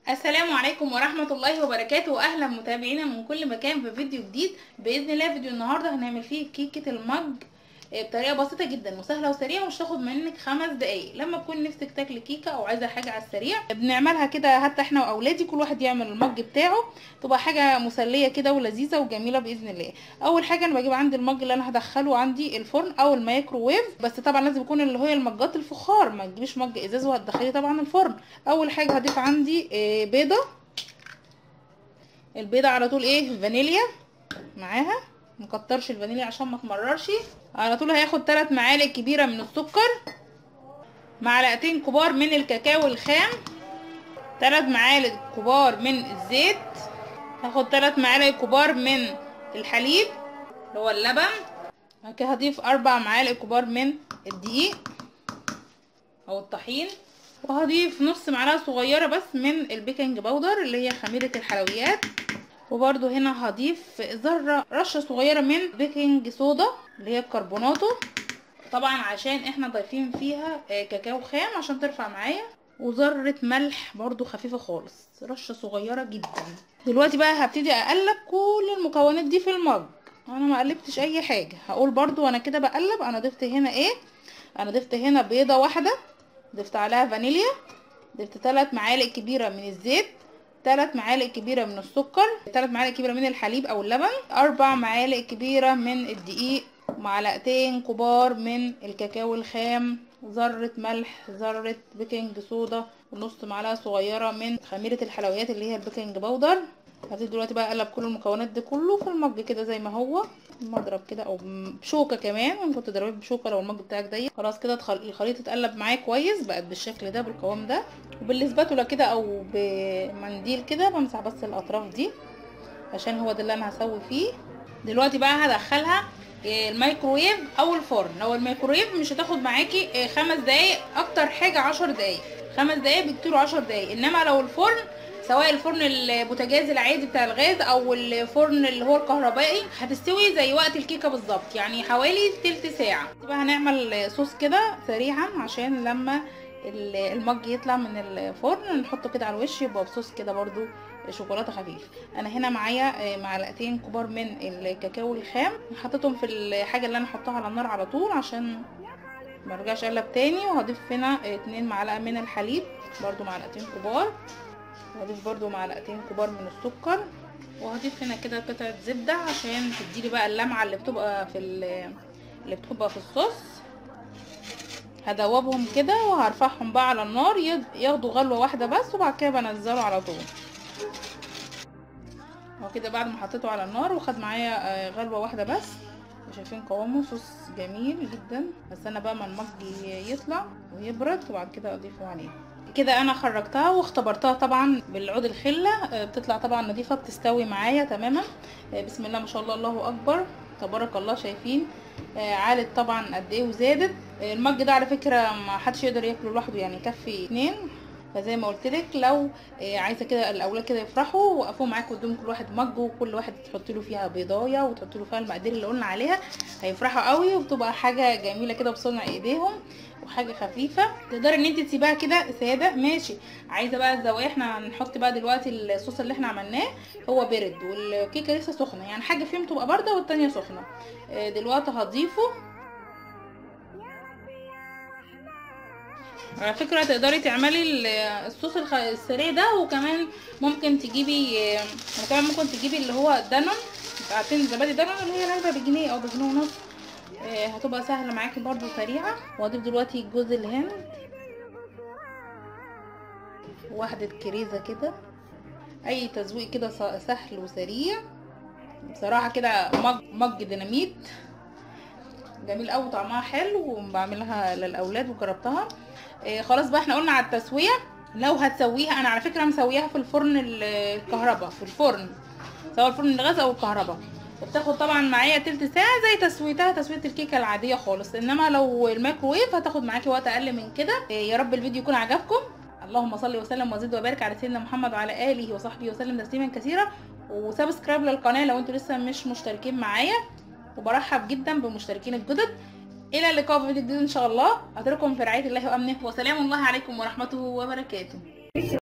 السلام عليكم ورحمة الله وبركاته أهلا متابعينا من كل مكان في فيديو جديد بإذن الله فيديو النهاردة هنعمل فيه كيكة المج بطريقة بسيطة جدا وسهلة وسريعة ومش تاخد منك خمس دقايق لما تكون نفسك تاكلي كيكة أو عايزة حاجة على السريع بنعملها كده حتى احنا وأولادي كل واحد يعمل المج بتاعه تبقى حاجة مسلية كده ولذيذة وجميلة بإذن الله أول حاجة أنا بجيب عندي المج اللي أنا هدخله عندي الفرن أو الميكروويف بس طبعا لازم يكون اللي هي المجات الفخار ما تجيبيش مج إزاز وهتدخليه طبعا الفرن أول حاجة هضيف عندي بيضة البيضة على طول ايه فانيليا معاها مكترش الفانيليا عشان ما تمررش على طول هياخد 3 معالق كبيره من السكر معلقتين كبار من الكاكاو الخام 3 معالق كبار من الزيت هاخد 3 معالق كبار من الحليب اللي هو اللبن بعد كده هضيف 4 معالق كبار من الدقيق او الطحين وهضيف نص معلقه صغيره بس من البيكنج باودر اللي هي خميره الحلويات وبرده هنا هضيف ذره رشه صغيره من بيكنج صودا اللي هي الكربوناتو طبعا عشان احنا ضايفين فيها كاكاو خام عشان ترفع معايا وذره ملح برضو خفيفه خالص رشه صغيره جدا دلوقتي بقى هبتدي اقلب كل المكونات دي في المج انا ما قلبتش اي حاجه هقول برضو وانا كده بقلب انا ضفت هنا ايه انا ضفت هنا بيضه واحده ضفت عليها فانيليا ضفت 3 معالق كبيره من الزيت 3 معالق كبيره من السكر 3 معالق كبيره من الحليب او اللبن 4 معالق كبيره من الدقيق معلقتين كبار من الكاكاو الخام ذرة ملح ذرة بيكنج صودا ونص معلقة صغيرة من خميرة الحلويات اللي هي البيكنج باودر هبتدي دلوقتي بقى اقلب كل المكونات دي كله في المج كده زي ما هو مضرب كده او بشوكه كمان ممكن تضربيه بشوكه لو المج بتاعك ضيق خلاص كده الخليط اتقلب معايا كويس بقت بالشكل ده بالقوام ده وبالاسباتولا كده او بمنديل كده بمسح بس الاطراف دي عشان هو ده اللي انا هسوي فيه دلوقتي بقى هدخلها الميكرويف او الفرن لو الميكرويف مش هتاخد معاكي خمس دقايق اكتر حاجه عشر دقايق خمس دقايق بكتير عشر دقايق انما لو الفرن سواء الفرن البوتاجاز العادي بتاع الغاز او الفرن اللي هو الكهربائي هتستوي زي وقت الكيكه بالظبط يعني حوالي تلت ساعه يبقى هنعمل صوص كده سريعا عشان لما المج يطلع من الفرن نحطه كده على الوش يبقى بصوص كده برضو شوكولاته خفيف انا هنا معايا معلقتين كبار من الكاكاو الخام حطيتهم في الحاجه اللي انا احطها على النار على طول عشان ما ارجعش اقلب تاني وهضيف هنا اتنين معلقه من الحليب برضو معلقتين كبار وهضيف برضو معلقتين كبار من السكر وهضيف هنا كده قطعه زبده عشان تديلي بقى اللمعه اللي بتبقى في اللي بتبقى في الصوص هدوبهم كده وهرفعهم بقى على النار ياخدوا غلوه واحده بس وبعد كده بنزله على طول اهو كده بعد ما حطيته على النار وخد معايا غلوه واحده بس شايفين قوامه صوص جميل جدا بس انا بقى ما المج يطلع ويبرد وبعد كده اضيفه عليه كده انا خرجتها واختبرتها طبعا بالعود الخله بتطلع طبعا نظيفه بتستوي معايا تماما بسم الله ما شاء الله الله اكبر تبارك الله شايفين عالت طبعا قد ايه وزادت المج ده على فكره ما حدش يقدر ياكله لوحده يعني يكفي اتنين فزي ما قلت لك لو عايزه كده الاولاد كده يفرحوا وقفوا معاكم قدام كل واحد مج وكل واحد تحط له فيها بيضايه وتحط له فيها المقادير اللي قلنا عليها هيفرحوا قوي وبتبقى حاجه جميله كده بصنع ايديهم وحاجه خفيفه تقدري ان انت تسيبها كده ساده ماشي عايزه بقى الزوايا احنا هنحط بقى دلوقتي الصوص اللي احنا عملناه هو برد والكيكه لسه سخنه يعني حاجه فيهم تبقى بارده والتانيه سخنه دلوقتي هضيفه على فكره تقدري تعملي الصوص السريع ده وكمان ممكن تجيبي وكمان ممكن تجيبي اللي هو دانون عارفين زبادي دانون اللي هي العلبه بجنيه او بجنيه ونص هتبقى سهله معاكي برضو سريعه واضيف دلوقتي جوز الهند واحده كريزه كده اي تزويق كده سهل وسريع بصراحه كده مج مج ديناميت جميل قوي طعمها حلو وبعملها للاولاد وجربتها إيه خلاص بقى احنا قلنا على التسويه لو هتسويها انا على فكره مسويها في الفرن الكهرباء في الفرن سواء الفرن الغاز او الكهرباء وبتاخد طبعا معايا تلت ساعه زي تسويتها تسويه الكيكه العاديه خالص انما لو الميكروويف هتاخد معاكي وقت اقل من كده إيه يا رب الفيديو يكون عجبكم اللهم صل وسلم وزد وبارك على سيدنا محمد وعلى اله وصحبه وسلم تسليما كثيرا وسبسكرايب للقناه لو انتوا لسه مش مشتركين معايا وبرحب جدا بالمشتركين الجدد الى اللقاء في فيديو جديد ان شاء الله اترككم في رعايه الله وامنه وسلام الله عليكم ورحمته وبركاته